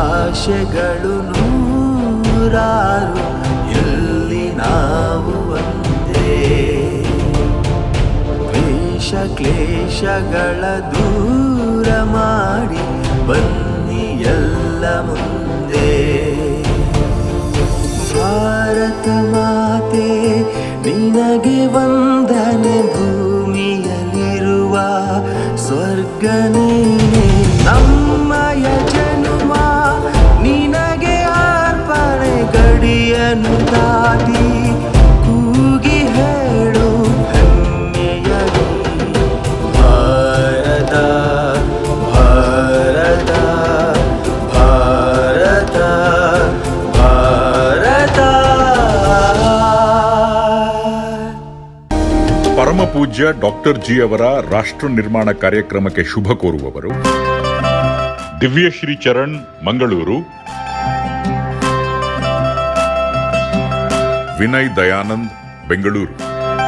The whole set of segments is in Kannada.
ಭಾಷೆಗಳು ನೂರಾರು ಎಲ್ಲಿ ನಾವು ಒಂದೇ ದ್ವೇಷ ಕ್ಲೇಶಗಳ ದೂರ ಮಾಡಿ ಬನ್ನಿ ಎಲ್ಲ ಮುಂದೆ ಭಾರತ ಮಾತೆ ನಿನಗೆ ವಂದನೆ ಭೂಮಿಯಲ್ಲಿರುವ ಸ್ವರ್ಗ ನೀನೆ ನಮ್ಮಯ ಜನುಮ ನಿನಗೆ ಅರ್ಪಣೆ ಗಡಿಯನ್ನು ದಾಟಿ ಕೂಗಿ ಹೇಳು ಹೆಮ್ಮೆಯಲಿ ಭಾರತ ಭಾರತ ಭಾರತ ಭಾರತ ಪರಮ ಪೂಜ್ಯ ಡಾಕ್ಟರ್ ಜಿ ಅವರ ರಾಷ್ಟ್ರ ನಿರ್ಮಾಣ ಕಾರ್ಯಕ್ರಮಕ್ಕೆ ಶುಭ ಕೋರುವವರು ದಿವ್ಯಶ್ರೀ ಚರಣ್ ಮಂಗಳೂರು ವಿನಯ್ ದಯಾನಂದ್ ಬೆಂಗಳೂರು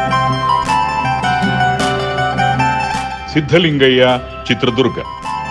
ಸಿದ್ಧಲಿಂಗಯ್ಯ ಚಿತ್ರದುರ್ಗ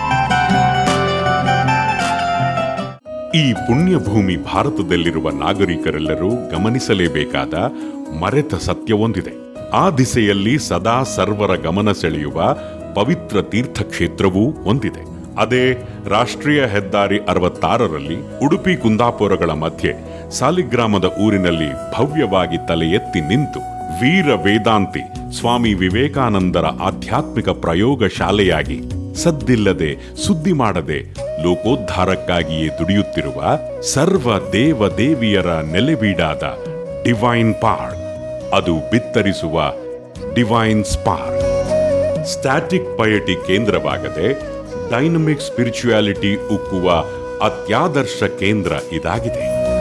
ಈ ಪುಣ್ಯಭೂಮಿ ಭಾರತದಲ್ಲಿರುವ ನಾಗರಿಕರೆಲ್ಲರೂ ಗಮನಿಸಲೇಬೇಕಾದ ಮರೆತ ಸತ್ಯವೊಂದಿದೆ ಆ ದಿಸೆಯಲ್ಲಿ ಸದಾ ಸರ್ವರ ಗಮನ ಸೆಳೆಯುವ ಪವಿತ್ರ ತೀರ್ಥಕ್ಷೇತ್ರವೂ ಒಂದಿದೆ ಅದೇ ರಾಷ್ಟ್ರೀಯ ಹೆದ್ದಾರಿ ಅರವತ್ತಾರರಲ್ಲಿ ಉಡುಪಿ ಕುಂದಾಪುರಗಳ ಮಧ್ಯೆ ಸಾಲಿಗ್ರಾಮದ ಊರಿನಲ್ಲಿ ಭವ್ಯವಾಗಿ ತಲೆ ಎತ್ತಿ ನಿಂತು ವೀರ ವೇದಾಂತಿ ಸ್ವಾಮಿ ವಿವೇಕಾನಂದರ ಆಧ್ಯಾತ್ಮಿಕ ಪ್ರಯೋಗ ಶಾಲೆಯಾಗಿ ಸದ್ದಿಲ್ಲದೆ ಸುದ್ದಿ ಮಾಡದೆ ಲೋಕೋದ್ಧಾರಕ್ಕಾಗಿಯೇ ದುಡಿಯುತ್ತಿರುವ ಸರ್ವ ದೇವ ದೇವಿಯರ ನೆಲೆಬೀಡಾದ ಡಿವೈನ್ ಪಾರ್ಕ್ ಅದು ಬಿತ್ತರಿಸುವ ಡಿವೈನ್ ಸ್ಪಾರ್ಕ್ ಸ್ಟ್ಯಾಟಿಕ್ ಪಯಟಿ ಕೇಂದ್ರವಾಗದೆ ಡೈನಮಿಕ್ ಸ್ಪಿರಿಚುಯಾಲಿಟಿ ಉಕ್ಕುವ ಅತ್ಯಾದರ್ಶ ಕೇಂದ್ರ ಇದಾಗಿದೆ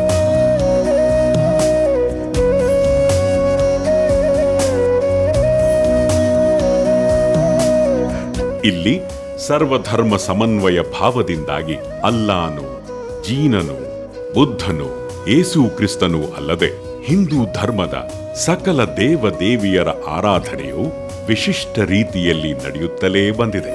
ಇಲ್ಲಿ ಸರ್ವಧರ್ಮ ಸಮನ್ವಯ ಭಾವದಿಂದಾಗಿ ಅಲ್ಲಾನು ಜೀನನು ಬುದ್ಧನು ಏಸು ಕ್ರಿಸ್ತನು ಅಲ್ಲದೆ ಹಿಂದೂ ಧರ್ಮದ ಸಕಲ ದೇವ ದೇವಿಯರ ಆರಾಧನೆಯು ವಿಶಿಷ್ಟ ರೀತಿಯಲ್ಲಿ ನಡೆಯುತ್ತಲೇ ಬಂದಿದೆ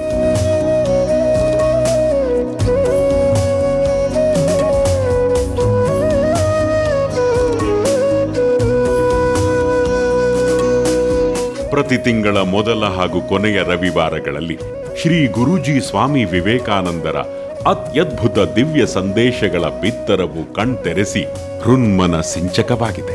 ಪ್ರತಿ ತಿಂಗಳ ಮೊದಲ ಹಾಗೂ ಕೊನೆಯ ರವಿವಾರಗಳಲ್ಲಿ ಶ್ರೀ ಗುರೂಜಿ ಸ್ವಾಮಿ ವಿವೇಕಾನಂದರ ಅತ್ಯದ್ಭುತ ದಿವ್ಯ ಸಂದೇಶಗಳ ಬಿತ್ತರವು ಕಣ್ತೆರೆಸಿ ಹೃನ್ಮನ ಸಿಂಚಕವಾಗಿದೆ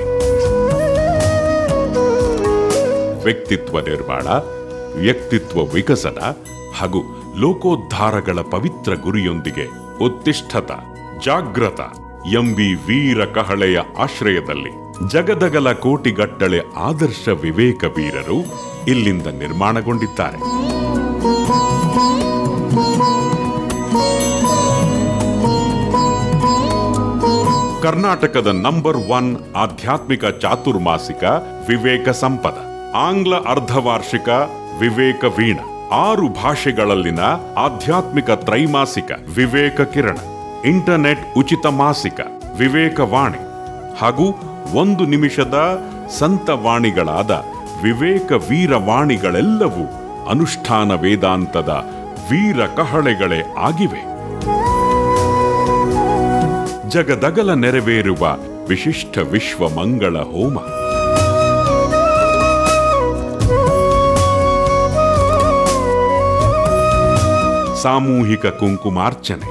ವ್ಯಕ್ತಿತ್ವ ನಿರ್ಮಾಣ ವ್ಯಕ್ತಿತ್ವ ವಿಕಸನ ಹಾಗೂ ಲೋಕೋದ್ಧಾರಗಳ ಪವಿತ್ರ ಗುರಿಯೊಂದಿಗೆ ಉತ್ತಿಷ್ಠತ ಜಾಗ್ರತ ಎಂಬಿ ವೀರ ಕಹಳೆಯ ಆಶ್ರಯದಲ್ಲಿ ಜಗದಗಲ ಕೋಟಿಗಟ್ಟಲೆ ಆದರ್ಶ ವಿವೇಕ ವೀರರು ಇಲ್ಲಿಂದ ನಿರ್ಮಾಣಗೊಂಡಿದ್ದಾರೆ ಕರ್ನಾಟಕದ ನಂಬರ್ ಒನ್ ಆಧ್ಯಾತ್ಮಿಕ ಚಾತುರ್ಮಾಸಿಕ ವಿವೇಕ ಸಂಪದ ಆಂಗ್ಲ ಅರ್ಧವಾರ್ಷಿಕ ವಿವೇಕ ವೀಣ ಆರು ಭಾಷೆಗಳಲ್ಲಿನ ಆಧ್ಯಾತ್ಮಿಕ ತ್ರೈಮಾಸಿಕ ವಿವೇಕ ಕಿರಣ ಇಂಟರ್ನೆಟ್ ಉಚಿತ ಮಾಸಿಕ ವಿವೇಕ ವಾಣಿ ಹಾಗೂ ಒಂದು ನಿಮಿಷದ ಸಂತ ವಾಣಿಗಳಾದ ವಿವೇಕ ವೀರವಾಣಿಗಳೆಲ್ಲವೂ ಅನುಷ್ಠಾನ ವೇದಾಂತದ ವೀರ ಕಹಳೆಗಳೇ ಆಗಿವೆ ಜಗದಗಲ ನೆರವೇರುವ ವಿಶಿಷ್ಟ ವಿಶ್ವ ಮಂಗಳ ಹೋಮ ಸಾಮೂಹಿಕ ಕುಂಕುಮಾರ್ಚನೆ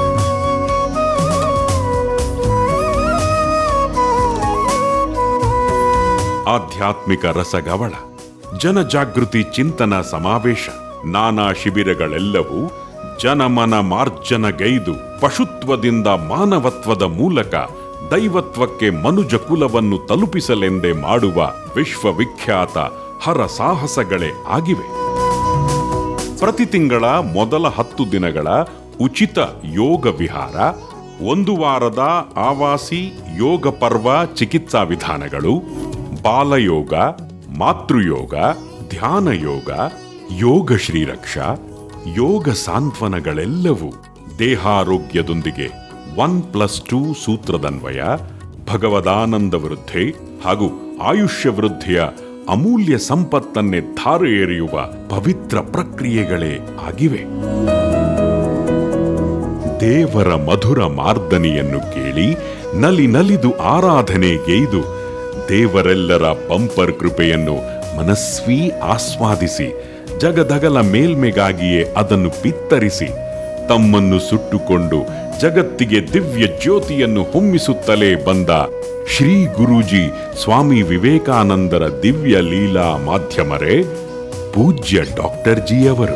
ಆಧ್ಯಾತ್ಮಿಕ ರಸಗವಳ ಜನಜಾಗೃತಿ ಚಿಂತನ ಸಮಾವೇಶ ನಾನಾ ಶಿಬಿರಗಳೆಲ್ಲವೂ ಜನಮನ ಮಾರ್ಜನಗೈದು ಪಶುತ್ವದಿಂದ ಮಾನವತ್ವದ ಮೂಲಕ ದೈವತ್ವಕ್ಕೆ ಮನುಜ ಕುಲವನ್ನು ತಲುಪಿಸಲೆಂದೇ ಮಾಡುವ ವಿಶ್ವವಿಖ್ಯಾತ ಹರ ಸಾಹಸಗಳೇ ಆಗಿವೆ ಪ್ರತಿ ತಿಂಗಳ ಮೊದಲ ಹತ್ತು ದಿನಗಳ ಉಚಿತ ಯೋಗ ವಿಹಾರ ಒಂದು ವಾರದ ಆವಾಸಿ ಯೋಗ ಪರ್ವ ಚಿಕಿತ್ಸಾ ವಿಧಾನಗಳು ಬಾಲಯೋಗ ಮಾತೃಯೋಗ ಧ್ಯಾನ ಯೋಗ ಯೋಗ ಶ್ರೀರಕ್ಷಾ ಯೋಗ ಸಾಂತ್ವನಗಳೆಲ್ಲವೂ ದೇಹಾರೋಗ್ಯದೊಂದಿಗೆ ಒನ್ ಪ್ಲಸ್ ಟೂ ಸೂತ್ರದನ್ವಯ ಭಗವದಾನಂದ ವೃದ್ಧಿ ಹಾಗೂ ಆಯುಷ್ಯ ವೃದ್ಧಿಯ ಅಮೂಲ್ಯ ಸಂಪತ್ತನ್ನೇ ಧಾರೆ ಎರೆಯುವ ಪವಿತ್ರ ಪ್ರಕ್ರಿಯೆಗಳೇ ಆಗಿವೆ ದೇವರ ಮಧುರ ಮಾರ್ದನಿಯನ್ನು ಕೇಳಿ ನಲಿ ನಲಿದು ಆರಾಧನೆಗೈದು ದೇವರೆಲ್ಲರ ಬಂಪರ್ ಕೃಪೆಯನ್ನು ಮನಸ್ವೀ ಆಸ್ವಾದಿಸಿ ಜಗದಗಲ ಮೇಲ್ಮೆಗಾಗಿಯೇ ಅದನ್ನು ಪಿತ್ತರಿಸಿ ತಮ್ಮನ್ನು ಸುಟ್ಟುಕೊಂಡು ಜಗತ್ತಿಗೆ ದಿವ್ಯ ಜ್ಯೋತಿಯನ್ನು ಹೊಮ್ಮಿಸುತ್ತಲೇ ಬಂದ ಶ್ರೀ ಗುರೂಜಿ ಸ್ವಾಮಿ ವಿವೇಕಾನಂದರ ದಿವ್ಯ ಲೀಲಾ ಮಾಧ್ಯಮರೇ ಪೂಜ್ಯ ಡಾಕ್ಟರ್ ಜಿಯವರು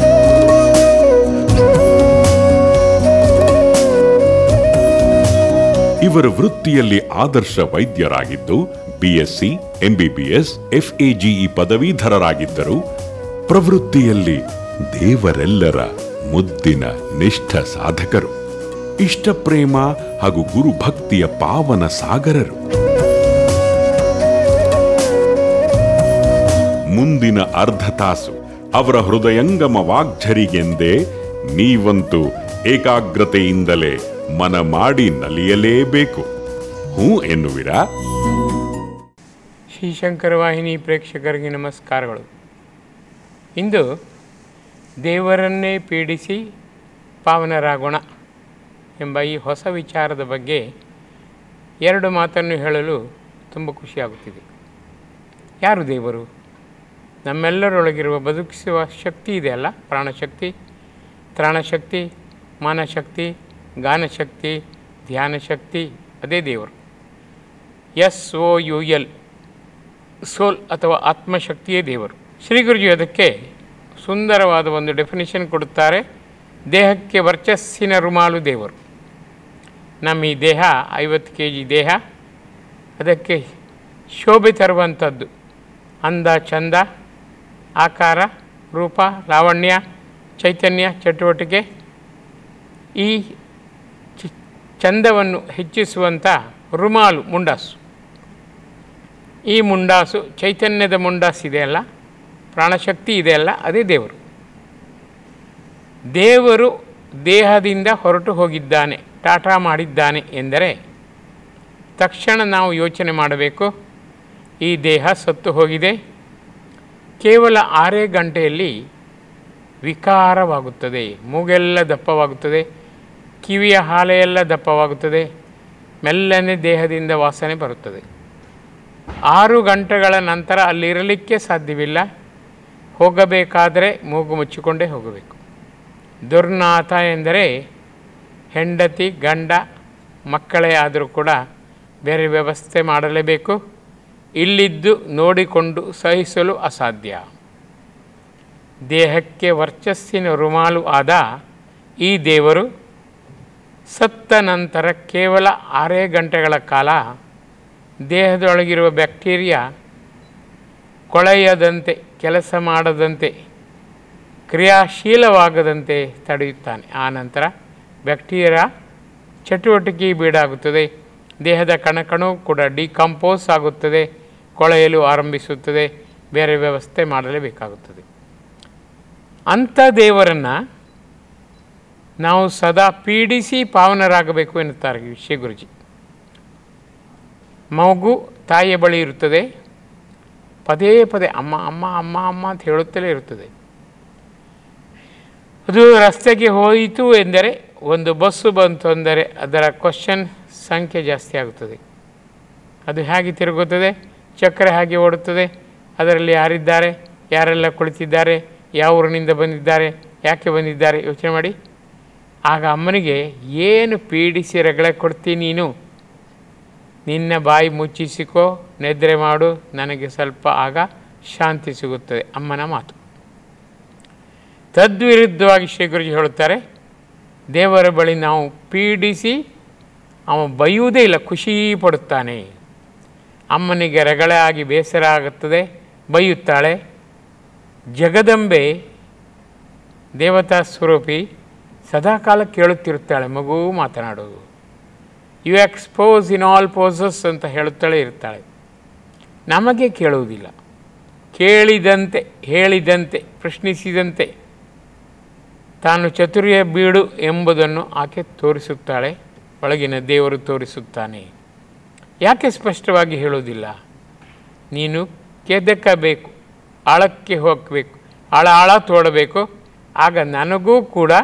ಇವರು ವೃತ್ತಿಯಲ್ಲಿ ಆದರ್ಶ ವೈದ್ಯರಾಗಿದ್ದು ಬಿಎಸ್ಸಿ ಎಂಬಿಬಿಎಸ್ ಎಫ್ಎಜಿಇ ಪದವೀಧರರಾಗಿದ್ದರು ಪ್ರವೃತ್ತಿಯಲ್ಲಿ ದೇವರೆಲ್ಲರ ಮುದ್ದಿನ ನಿಷ್ಠ ಸಾಧಕರು ಇಷ್ಟಪ್ರೇಮ ಹಾಗೂ ಗುರುಭಕ್ತಿಯ ಪಾವನ ಸಾಗರರು ಮುಂದಿನ ಅರ್ಧ ತಾಸು ಅವರ ಹೃದಯಂಗಮ ವಾಗ್ಝರಿಗೆಂದೇ ನೀವಂತೂ ಏಕಾಗ್ರತೆಯಿಂದಲೇ ಮನ ಮಾಡಿ ನಲಿಯಲೇಬೇಕು ಹೂ ಎನ್ನುವಿರಾ ಶ್ರೀಶಂಕರ ವಾಹಿನಿ ಪ್ರೇಕ್ಷಕರಿಗೆ ನಮಸ್ಕಾರಗಳು ಇಂದು ದೇವರನ್ನೇ ಪೀಡಿಸಿ ಪಾವನರಾಗೋಣ ಎಂಬ ಈ ಹೊಸ ವಿಚಾರದ ಬಗ್ಗೆ ಎರಡು ಮಾತನ್ನು ಹೇಳಲು ತುಂಬ ಖುಷಿಯಾಗುತ್ತಿದೆ ಯಾರು ದೇವರು ನಮ್ಮೆಲ್ಲರೊಳಗಿರುವ ಬದುಕಿಸುವ ಶಕ್ತಿ ಇದೆಯಲ್ಲ ಪ್ರಾಣಶಕ್ತಿ ತ್ರಾಣಶಕ್ತಿ ಮಾನಶಕ್ತಿ ಗಾನಶಕ್ತಿ ಧ್ಯಾನಶಕ್ತಿ ಅದೇ ದೇವರು S O U L soul ಅಥವಾ ಆತ್ಮಶಕ್ತಿಯೇ ದೇವರು ಶ್ರೀ ಗುರುಜಿ ಅದಕ್ಕೆ ಸುಂದರವಾದ ಒಂದು ಡೆಫಿನಿಷನ್ ಕೊಡುತ್ತಾರೆ ದೇಹಕ್ಕೆ ವರ್ಚಸ್ಸಿನ ರುಮಾಲು ದೇವರು ನಮ್ಮ ಈ ದೇಹ ಐವತ್ತು ಕೆ ಜಿ ದೇಹ ಅದಕ್ಕೆ ಶೋಭೆ ತರುವಂಥದ್ದು ಅಂದ ಚಂದ ಆಕಾರ ರೂಪ ಲಾವಣ್ಯ ಚೈತನ್ಯ ಚಟುವಟಿಕೆ ಈ ಚಿ- ಚಂದವನ್ನು ಹೆಚ್ಚಿಸುವಂಥ ರುಮಾಲು ಮುಂಡಾಸು ಈ ಮುಂಡಾಸು ಚೈತನ್ಯದ ಮುಂಡಾಸು ಇದೆಯಲ್ಲ ಪ್ರಾಣಶಕ್ತಿ ಇದೆಯಲ್ಲ ಅದೇ ದೇವರು ದೇವರು ದೇಹದಿಂದ ಹೊರಟು ಹೋಗಿದ್ದಾನೆ ಟಾಟಾ ಮಾಡಿದ್ದಾನೆ ಎಂದರೆ ತಕ್ಷಣ ನಾವು ಯೋಚನೆ ಮಾಡಬೇಕು ಈ ದೇಹ ಸತ್ತು ಹೋಗಿದೆ ಕೇವಲ ಆರೇ ಗಂಟೆಯಲ್ಲಿ ವಿಕಾರವಾಗುತ್ತದೆ ಮೂಗೆಲ್ಲ ದಪ್ಪವಾಗುತ್ತದೆ ಕಿವಿಯ ಹಾಲೆಯೆಲ್ಲ ದಪ್ಪವಾಗುತ್ತದೆ ಮೆಲ್ಲನೆ ದೇಹದಿಂದ ವಾಸನೆ ಬರುತ್ತದೆ ಆರು ಗಂಟೆಗಳ ನಂತರ ಅಲ್ಲಿರಲಿಕ್ಕೆ ಸಾಧ್ಯವಿಲ್ಲ ಹೋಗಬೇಕಾದರೆ ಮೂಗು ಮುಚ್ಚಿಕೊಂಡೇ ಹೋಗಬೇಕು ದುರ್ನಾಥ ಎಂದರೆ ಹೆಂಡತಿ ಗಂಡ ಮಕ್ಕಳೇ ಆದರೂ ಕೂಡ ಬೇರೆ ವ್ಯವಸ್ಥೆ ಮಾಡಲೇಬೇಕು ಇಲ್ಲಿದ್ದು ನೋಡಿಕೊಂಡು ಸಹಿಸಲು ಅಸಾಧ್ಯ ದೇಹಕ್ಕೆ ವರ್ಚಸ್ಸಿನ ರುಮಾಲು ಆದ ಈ ದೇವರು ಸತ್ತ ನಂತರ ಕೇವಲ ಆರೇ ಗಂಟೆಗಳ ಕಾಲ ದೇಹದೊಳಗಿರುವ ಬ್ಯಾಕ್ಟೀರಿಯಾ ಕೊಳೆಯದಂತೆ ಕೆಲಸ ಮಾಡದಂತೆ ಕ್ರಿಯಾಶೀಲವಾಗದಂತೆ ತಡೆಯುತ್ತಾನೆ ಆ ನಂತರ ಬ್ಯಾಕ್ಟೀರಿಯಾ ಚಟುವಟಿಕೆ ಬೀಡಾಗುತ್ತದೆ ದೇಹದ ಕಣಕಣು ಕೂಡ ಡಿಕಂಪೋಸ್ ಆಗುತ್ತದೆ ಕೊಳೆಯಲು ಆರಂಭಿಸುತ್ತದೆ ಬೇರೆ ವ್ಯವಸ್ಥೆ ಮಾಡಲೇಬೇಕಾಗುತ್ತದೆ ಅಂಥ ದೇವರನ್ನು ನಾವು ಸದಾ ಪೀಡಿಸಿ ಪಾವನರಾಗಬೇಕು ಎನ್ನುತ್ತಾರೆ ಶ್ರೀ ಗುರುಜಿ ಮಗು ತಾಯಿಯ ಬಳಿ ಇರುತ್ತದೆ ಪದೇ ಪದೇ ಅಮ್ಮ ಅಮ್ಮ ಅಮ್ಮ ಅಮ್ಮ ಅಂತ ಹೇಳುತ್ತಲೇ ಇರುತ್ತದೆ ಅದು ರಸ್ತೆಗೆ ಹೋಯಿತು ಎಂದರೆ ಒಂದು ಬಸ್ಸು ಬಂತು ಅಂದರೆ ಅದರ ಕ್ವಶನ್ ಸಂಖ್ಯೆ ಜಾಸ್ತಿ ಆಗುತ್ತದೆ ಅದು ಹೇಗೆ ತಿರುಗುತ್ತದೆ ಚಕ್ರ ಹಾಗೆ ಓಡುತ್ತದೆ ಅದರಲ್ಲಿ ಯಾರಿದ್ದಾರೆ ಯಾರೆಲ್ಲ ಕುಳಿತಿದ್ದಾರೆ ಯಾವ ಊರಿನಿಂದ ಬಂದಿದ್ದಾರೆ ಯಾಕೆ ಬಂದಿದ್ದಾರೆ ಯೋಚನೆ ಮಾಡಿ ಆಗ ಅಮ್ಮನಿಗೆ ಏನು ಪೀಡಿಸಿ ರಗಳೆ ಕೊಡ್ತೀನಿ ನೀನು ನಿನ್ನ ಬಾಯಿ ಮುಚ್ಚಿಸಿಕೋ ನಿದ್ರೆ ಮಾಡು ನನಗೆ ಸ್ವಲ್ಪ ಆಗ ಶಾಂತಿ ಸಿಗುತ್ತದೆ ಅಮ್ಮನ ಮಾತು ತದ್ವಿರುದ್ಧವಾಗಿ ಶ್ರೀ ಗುರುಜಿ ಹೇಳುತ್ತಾರೆ ದೇವರ ಬಳಿ ನಾವು ಪೀಡಿಸಿ ಅವ ಬೈಯುವುದೇ ಇಲ್ಲ ಖುಷಿ ಪಡುತ್ತಾನೆ ಅಮ್ಮನಿಗೆ ರಗಳೆ ಆಗಿ ಬೇಸರ ಆಗುತ್ತದೆ ಬೈಯುತ್ತಾಳೆ ಜಗದಂಬೆ ದೇವತಾ ಸ್ವರೂಪಿ ಸದಾಕಾಲ ಕೇಳುತ್ತಿರುತ್ತಾಳೆ ಮಗು ಮಾತನಾಡೋದು you expose in all poses ಅಂತ ಹೇಳುತ್ತಲೇ ಇರ್ತಾಳೆ ನಮಗೆ ಕೇಳುವುದಿಲ್ಲ ಕೇಳಿದಂತೆ ಹೇಳಿದಂತೆ ಪ್ರಶ್ನಿಸಿದಂತೆ ತಾನು ಚತುರ್ಯ ಬೀಡು ಎಂಬುದನ್ನು ಆಕೆ ತೋರಿಸುತ್ತಾಳೆ ಒಳಗಿನ ದೇವರು ತೋರಿಸುತ್ತಾನೆ ಯಾಕೆ ಸ್ಪಷ್ಟವಾಗಿ ಹೇಳೋದಿಲ್ಲ ನೀನು ಕೆದಕಬೇಕು ಆಳಕ್ಕೆ ಹೋಗಬೇಕು ಆಳ ಆಳ ತೋಡಬೇಕು ಆಗ ನನಗೂ ಕೂಡ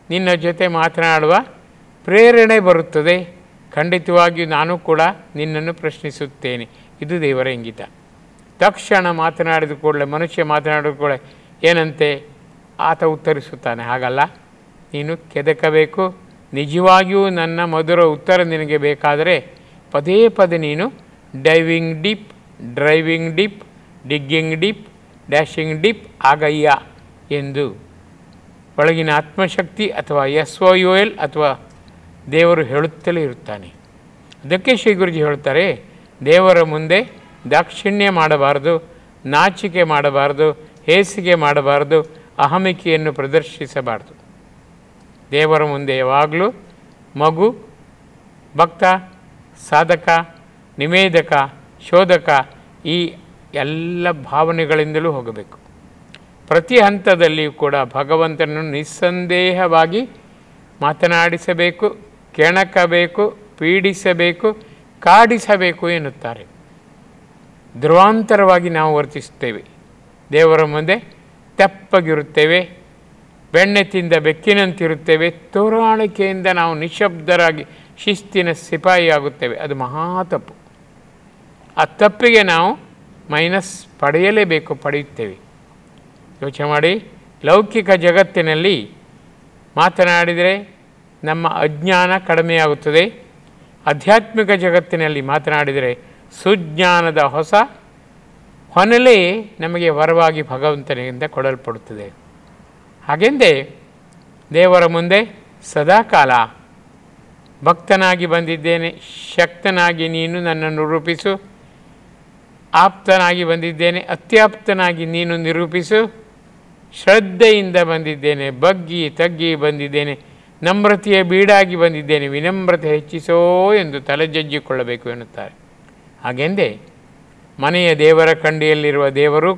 ನಿನ್ನ ಜೊತೆ ಮಾತನಾಡುವ ಪ್ರೇರಣೆ ಬರುತ್ತದೆ ಖಂಡಿತವಾಗಿಯೂ ನಾನು ಕೂಡ ನಿನ್ನನ್ನು ಪ್ರಶ್ನಿಸುತ್ತೇನೆ ಇದು ದೇವರ ಇಂಗಿತ ತಕ್ಷಣ ಮಾತನಾಡಿದ ಕೂಡಲೇ ಮನುಷ್ಯ ಮಾತನಾಡಿದ ಕೂಡಲೇ ಏನಂತೆ ಆತ ಉತ್ತರಿಸುತ್ತಾನೆ ಹಾಗಲ್ಲ ನೀನು ಕೆದಕಬೇಕು ನಿಜವಾಗಿಯೂ ನನ್ನ ಮಧುರ ಉತ್ತರ ನಿನಗೆ ಬೇಕಾದರೆ ಪದೇ ಪದೇ ನೀನು diving dip driving dip digging dip dashing dip ಆಗಯ್ಯ ಎಂದು ಒಳಗಿನ ಆತ್ಮಶಕ್ತಿ ಅಥವಾ ಎಸ್ ಒ ಯು ಎಲ್ ಅಥವಾ ದೇವರು ಹೇಳುತ್ತಲೇ ಇರುತ್ತಾನೆ ಅದಕ್ಕೆ ಶ್ರೀ ಗುರುಜಿ ಹೇಳ್ತಾರೆ ದೇವರ ಮುಂದೆ ದಾಕ್ಷಿಣ್ಯ ಮಾಡಬಾರದು ನಾಚಿಕೆ ಮಾಡಬಾರದು ಹೇಸಿಗೆ ಮಾಡಬಾರದು ಅಹಮಿಕೆಯನ್ನು ಪ್ರದರ್ಶಿಸಬಾರದು ದೇವರ ಮುಂದೆ ಯಾವಾಗಲೂ ಮಗು ಭಕ್ತ ಸಾಧಕ ನಿವೇದಕ ಶೋಧಕ ಈ ಎಲ್ಲ ಭಾವನೆಗಳಿಂದಲೂ ಹೋಗಬೇಕು ಪ್ರತಿ ಹಂತದಲ್ಲಿಯೂ ಕೂಡ ಭಗವಂತನನ್ನು ನಿಸ್ಸಂದೇಹವಾಗಿ ಮಾತನಾಡಿಸಬೇಕು ಕೆಣಕಬೇಕು ಪೀಡಿಸಬೇಕು ಕಾಡಿಸಬೇಕು ಎನ್ನುತ್ತಾರೆ ಧ್ರುವಾಂತರವಾಗಿ ನಾವು ವರ್ತಿಸುತ್ತೇವೆ ದೇವರ ಮುಂದೆ ತೆಪ್ಪಗಿರುತ್ತೇವೆ ಬೆಣ್ಣೆ ತಿಂದ ಬೆಕ್ಕಿನಂತಿರುತ್ತೇವೆ ತೋರಾಣಿಕೆಯಿಂದ ನಾವು ನಿಶಬ್ದರಾಗಿ ಶಿಸ್ತಿನ ಸಿಪಾಯಿ ಆಗುತ್ತೇವೆ ಅದು ಮಹಾ ತಪ್ಪು ಆ ತಪ್ಪಿಗೆ ನಾವು ಮೈನಸ್ ಪಡೆಯಲೇಬೇಕು ಪಡೆಯುತ್ತೇವೆ ಯೋಚನೆ ಮಾಡಿ ಲೌಕಿಕ ಜಗತ್ತಿನಲ್ಲಿ ಮಾತನಾಡಿದರೆ ನಮ್ಮ ಅಜ್ಞಾನ ಕಡಿಮೆಯಾಗುತ್ತದೆ ಆಧ್ಯಾತ್ಮಿಕ ಜಗತ್ತಿನಲ್ಲಿ ಮಾತನಾಡಿದರೆ ಸುಜ್ಞಾನದ ಹೊಸ ಹೊನಲೆ ನಮಗೆ ವರವಾಗಿ ಭಗವಂತನಿಂದ ಕೊಡಲ್ಪಡುತ್ತದೆ ಹಾಗೆಂದೇ ದೇವರ ಮುಂದೆ ಸದಾಕಾಲ ಭಕ್ತನಾಗಿ ಬಂದಿದ್ದೇನೆ ಶಕ್ತನಾಗಿ ನೀನು ನನ್ನನ್ನು ರೂಪಿಸು ಆಪ್ತನಾಗಿ ಬಂದಿದ್ದೇನೆ ಅತ್ಯಾಪ್ತನಾಗಿ ನೀನು ನಿರೂಪಿಸು ಶ್ರದ್ಧೆಯಿಂದ ಬಂದಿದ್ದೇನೆ ಬಗ್ಗಿ ತಗ್ಗಿ ಬಂದಿದ್ದೇನೆ ನಮ್ರತೆಯ ಬೀಡಾಗಿ ಬಂದಿದ್ದೇನೆ ವಿನಮ್ರತೆ ಹೆಚ್ಚಿಸೋ ಎಂದು ತಲೆಜಜ್ಜಿಕೊಳ್ಳಬೇಕು ಎನ್ನುತ್ತಾರೆ ಹಾಗೆಂದೇ ಮನೆಯ ದೇವರ ಕಂಡಿಯಲ್ಲಿರುವ ದೇವರು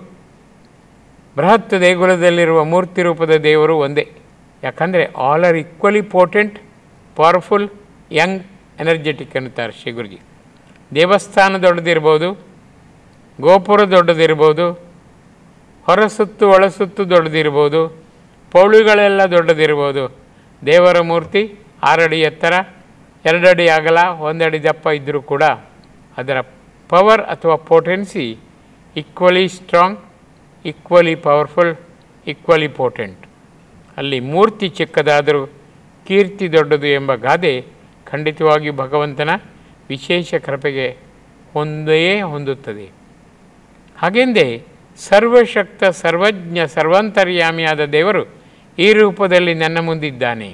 ಬೃಹತ್ ದೇಗುಲದಲ್ಲಿರುವ ಮೂರ್ತಿ ರೂಪದ ದೇವರು ಒಂದೇ ಯಾಕಂದರೆ all are equally potent powerful young energetic ಎನ್ನುತ್ತಾರೆ ಶ್ರೀ ಗುರುಜಿ ದೇವಸ್ಥಾನ ದೊಡ್ಡದಿರ್ಬೋದು ಗೋಪುರ ದೊಡ್ಡದಿರ್ಬೋದು ಹೊರಸುತ್ತು ಒಳಸುತ್ತು ದೊಡ್ಡದಿರ್ಬೋದು ಪೌಳಿಗಳೆಲ್ಲ ದೊಡ್ಡದಿರ್ಬೋದು ದೇವರ ಮೂರ್ತಿ ಆರಡಿ ಎತ್ತರ ಎರಡಡಿ ಅಗಲ ಒಂದಡಿ ದಪ್ಪ ಇದ್ದರೂ ಕೂಡ ಅದರ ಪವರ್ ಅಥವಾ potency equally strong equally powerful equally potent ಅಲ್ಲಿ ಮೂರ್ತಿ ಚಿಕ್ಕದಾದರೂ ಕೀರ್ತಿ ದೊಡ್ಡದು ಎಂಬ ಗಾದೆ ಖಂಡಿತವಾಗಿಯೂ ಭಗವಂತನ ವಿಶೇಷ ಕೃಪೆಗೆ ಹೊಂದೇ ಹೊಂದುತ್ತದೆ ಹಾಗೆಂದೇ ಸರ್ವಶಕ್ತ ಸರ್ವಜ್ಞ ಸರ್ವಾಂತರ್ಯಾಮಿಯಾದ ದೇವರು ಈ ರೂಪದಲ್ಲಿ ನನ್ನ ಮುಂದಿದ್ದಾನೆ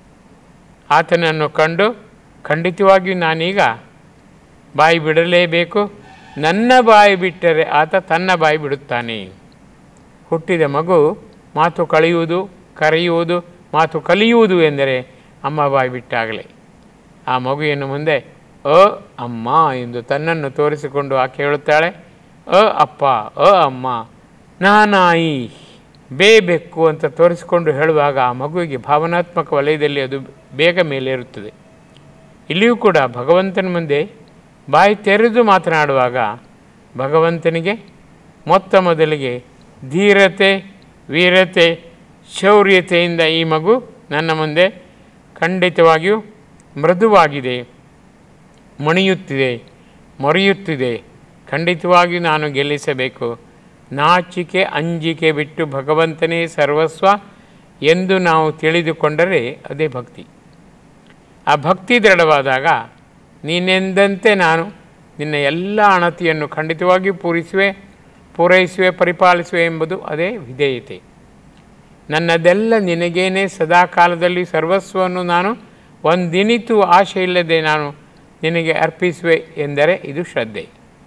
ಆತನನ್ನು ಕಂಡು ಖಂಡಿತವಾಗಿಯೂ ನಾನೀಗ ಬಾಯಿ ಬಿಡಲೇಬೇಕು ನನ್ನ ಬಾಯಿ ಬಿಟ್ಟರೆ ಆತ ತನ್ನ ಬಾಯಿ ಬಿಡುತ್ತಾನೆ ಹುಟ್ಟಿದ ಮಗು ಮಾತು ಕಳೆಯುವುದು ಕರೆಯುವುದು ಮಾತು ಕಲಿಯುವುದು ಎಂದರೆ ಅಮ್ಮ ಬಾಯಿ ಬಿಟ್ಟಾಗಲೇ ಆ ಮಗುವಿನ ಮುಂದೆ ಅ ಅಮ್ಮ ಎಂದು ತನ್ನನ್ನು ತೋರಿಸಿಕೊಂಡು ಆಕೆ ಹೇಳುತ್ತಾಳೆ ಅ ಅಪ್ಪ ಅ ಅಮ್ಮ ನಾನಾಯಿ ಬೇ ಬೆಕ್ಕು ಅಂತ ತೋರಿಸಿಕೊಂಡು ಹೇಳುವಾಗ ಆ ಮಗುವಿಗೆ ಭಾವನಾತ್ಮಕ ವಲಯದಲ್ಲಿ ಅದು ಬೇಗ ಮೇಲೇರುತ್ತದೆ ಇಲ್ಲಿಯೂ ಕೂಡ ಭಗವಂತನ ಮುಂದೆ ಬಾಯಿ ತೆರೆದು ಮಾತನಾಡುವಾಗ ಭಗವಂತನಿಗೆ ಮೊತ್ತ ಮೊದಲಿಗೆ ಧೀರತೆ ವೀರತೆ ಶೌರ್ಯತೆಯಿಂದ ಈ ಮಗು ನನ್ನ ಮುಂದೆ ಖಂಡಿತವಾಗಿಯೂ ಮೃದುವಾಗಿದೆ ಮಣಿಯುತ್ತಿದೆ ಮೊರೆಯುತ್ತಿದೆ ಖಂಡಿತವಾಗಿಯೂ ನಾನು ಗೆಲ್ಲಿಸಬೇಕು ನಾಚಿಕೆ ಅಂಜಿಕೆ ಬಿಟ್ಟು ಭಗವಂತನೇ ಸರ್ವಸ್ವ ಎಂದು ನಾವು ತಿಳಿದುಕೊಂಡರೆ ಅದೇ ಭಕ್ತಿ ಆ ಭಕ್ತಿ ದೃಢವಾದಾಗ ನೀನೆಂದಂತೆ ನಾನು ನಿನ್ನ ಎಲ್ಲ ಅಣತಿಯನ್ನು ಖಂಡಿತವಾಗಿಯೂ ಪೂರಿಸುವೆ ಪೂರೈಸುವೆ ಪರಿಪಾಲಿಸುವೆ ಎಂಬುದು ಅದೇ ವಿಧೇಯತೆ ನನ್ನದೆಲ್ಲ ನಿನಗೇನೆ ಸದಾ ಕಾಲದಲ್ಲಿ ಸರ್ವಸ್ವವನ್ನು ನಾನು ಒಂದಿನಿತೂ ಆಶೆ ಇಲ್ಲದೆ ನಾನು ನಿನಗೆ ಅರ್ಪಿಸುವೆ ಎಂದರೆ ಇದು ಶ್ರದ್ಧೆ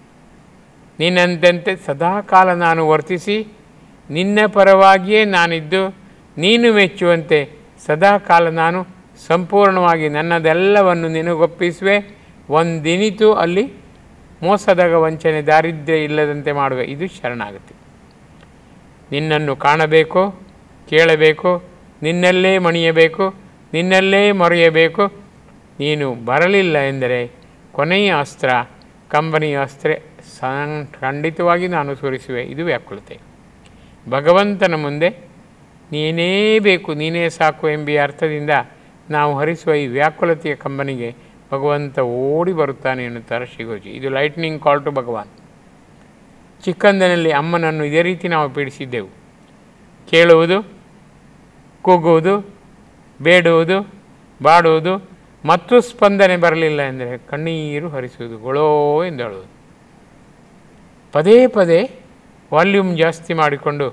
ನಿನ್ನಂತೆ ಸದಾಕಾಲ ನಾನು ವರ್ತಿಸಿ ನಿನ್ನ ಪರವಾಗಿಯೇ ನಾನಿದ್ದು ನೀನು ಮೆಚ್ಚುವಂತೆ ಸದಾಕಾಲ ನಾನು ಸಂಪೂರ್ಣವಾಗಿ ನನ್ನದೆಲ್ಲವನ್ನು ನಿನಗೊಪ್ಪಿಸುವೆ ಒಂದಿನಿತೂ ಅಲ್ಲಿ ಮೋಸದಾಗ ವಂಚನೆ ದಾರಿದ್ರ್ಯ ಇಲ್ಲದಂತೆ ಮಾಡುವೆ ಇದು ಶರಣಾಗತಿ ನಿನ್ನನ್ನು ಕಾಣಬೇಕು ಕೇಳಬೇಕು ನಿನ್ನಲ್ಲೇ ಮಣಿಯಬೇಕು ನಿನ್ನಲ್ಲೇ ಮರೆಯಬೇಕು ನೀನು ಬರಲಿಲ್ಲ ಎಂದರೆ ಕೊನೆಯ ಅಸ್ತ್ರ ಕಂಬನಿಯ ಅಸ್ತ್ರ ಸಂ ಖಂಡಿತವಾಗಿ ನಾನು ಸುರಿಸುವೆ ಇದು ವ್ಯಾಕುಲತೆ ಭಗವಂತನ ಮುಂದೆ ನೀನೇ ಬೇಕು ನೀನೇ ಸಾಕು ಎಂಬ ಅರ್ಥದಿಂದ ನಾವು ಹರಿಸುವ ಈ ವ್ಯಾಕುಲತೆಯ ಕಂಬನಿಗೆ ಭಗವಂತ ಓಡಿ ಬರುತ್ತಾನೆ ಎನ್ನುತ್ತಾರೆ ಶ್ರೀಗೋಜಿ ಇದು ಲೈಟ್ನಿಂಗ್ ಕಾಲ್ ಟು ಭಗವಾನ್ ಚಿಕ್ಕಂದಿನಲ್ಲಿ ಅಮ್ಮನನ್ನು ಇದೇ ರೀತಿ ನಾವು ಪೀಡಿಸಿದ್ದೆವು ಕೇಳುವುದು ಕೂಗುವುದು ಬೇಡುವುದು ಬಾಡುವುದು ಮತ್ತು ಸ್ಪಂದನೆ ಬರಲಿಲ್ಲ ಎಂದರೆ ಕಣ್ಣೀರು ಹರಿಸುವುದು ಗೊಳೋ ಎಂದಳುವುದು ಪದೇ ಪದೇ ವಾಲ್ಯೂಮ್ ಜಾಸ್ತಿ ಮಾಡಿಕೊಂಡು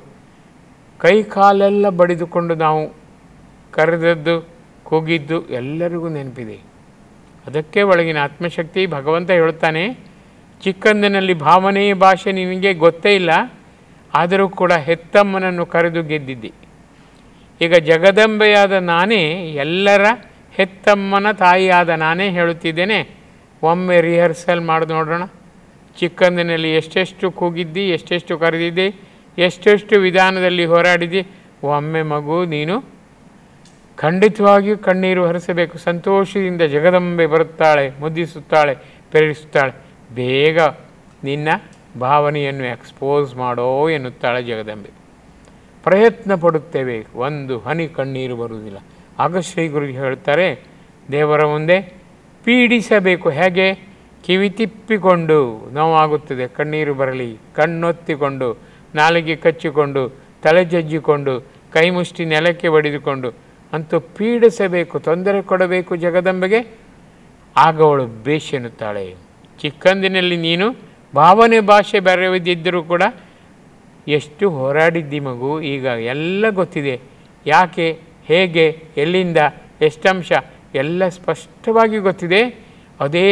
ಕೈ ಕಾಲೆಲ್ಲ ಬಡಿದುಕೊಂಡು ನಾವು ಕರೆದದ್ದು ಕೂಗಿದ್ದು ಎಲ್ಲರಿಗೂ ನೆನಪಿದೆ ಅದಕ್ಕೆ ಒಳಗಿನ ಆತ್ಮಶಕ್ತಿ ಭಗವಂತ ಹೇಳುತ್ತಾನೆ ಚಿಕ್ಕಂದಿನಲ್ಲಿ ಭಾವನೆ ಭಾಷೆ ನಿನಗೆ ಗೊತ್ತೇ ಇಲ್ಲ ಆದರೂ ಕೂಡ ಹೆತ್ತಮ್ಮನನ್ನು ಕರೆದು ಗೆದ್ದಿದ್ದಿ ಈಗ ಜಗದಂಬೆಯಾದ ನಾನೇ ಎಲ್ಲರ ಹೆತ್ತಮ್ಮನ ತಾಯಿಯಾದ ನಾನೇ ಹೇಳುತ್ತಿದ್ದೇನೆ ಒಮ್ಮೆ ರಿಹರ್ಸಲ್ ಮಾಡಿ ನೋಡೋಣ ಚಿಕ್ಕಂದಿನಲ್ಲಿ ಎಷ್ಟೆಷ್ಟು ಕೂಗಿದ್ದಿ ಎಷ್ಟೆಷ್ಟು ಕರೆದಿದ್ದೆ ಎಷ್ಟೆಷ್ಟು ವಿಧಾನದಲ್ಲಿ ಹೋರಾಡಿದ್ದಿ ಒಮ್ಮೆ ಮಗು ನೀನು ಖಂಡಿತವಾಗಿಯೂ ಕಣ್ಣೀರು ಹರಿಸಬೇಕು ಸಂತೋಷದಿಂದ ಜಗದಂಬೆ ಬರುತ್ತಾಳೆ ಮುದ್ದಿಸುತ್ತಾಳೆ ಪ್ರೇರಿಸುತ್ತಾಳೆ ಬೇಗ ನಿನ್ನ ಭಾವನೆಯನ್ನು ಎಕ್ಸ್ಪೋಸ್ ಮಾಡೋ ಎನ್ನುತ್ತಾಳೆ ಜಗದಂಬೆ ಪ್ರಯತ್ನ ಪಡುತ್ತೇವೆ ಒಂದು ಹನಿ ಕಣ್ಣೀರು ಬರುವುದಿಲ್ಲ ಆಗ ಶ್ರೀ ಗುರು ಹೇಳ್ತಾರೆ ದೇವರ ಮುಂದೆ ಪೀಡಿಸಬೇಕು ಹೇಗೆ ಕಿವಿ ತಿಪ್ಪಿಕೊಂಡು ನೋವಾಗುತ್ತದೆ ಕಣ್ಣೀರು ಬರಲಿ ಕಣ್ಣೊತ್ತಿಕೊಂಡು ನಾಲಿಗೆ ಕಚ್ಚಿಕೊಂಡು ತಲೆ ಜಜ್ಜಿಕೊಂಡು ಕೈ ಮುಷ್ಟಿ ನೆಲಕ್ಕೆ ಬಡಿದುಕೊಂಡು ಅಂತೂ ಪೀಡಿಸಬೇಕು ತೊಂದರೆ ಕೊಡಬೇಕು ಜಗದಂಬೆಗೆ ಆಗ ಅವಳು ಬೇಷ್ ಎನ್ನುತ್ತಾಳೆ ಚಿಕ್ಕಂದಿನಲ್ಲಿ ನೀನು ಭಾವನೆ ಭಾಷೆ ಬರೆಯದಿದ್ದರೂ ಕೂಡ ಎಷ್ಟು ಹೋರಾಡಿದ್ದಿ ಮಗು ಈಗ ಎಲ್ಲ ಗೊತ್ತಿದೆ ಯಾಕೆ ಹೇಗೆ ಎಲ್ಲಿಂದ ಎಷ್ಟಂಶ ಎಲ್ಲ ಸ್ಪಷ್ಟವಾಗಿ ಗೊತ್ತಿದೆ ಅದೇ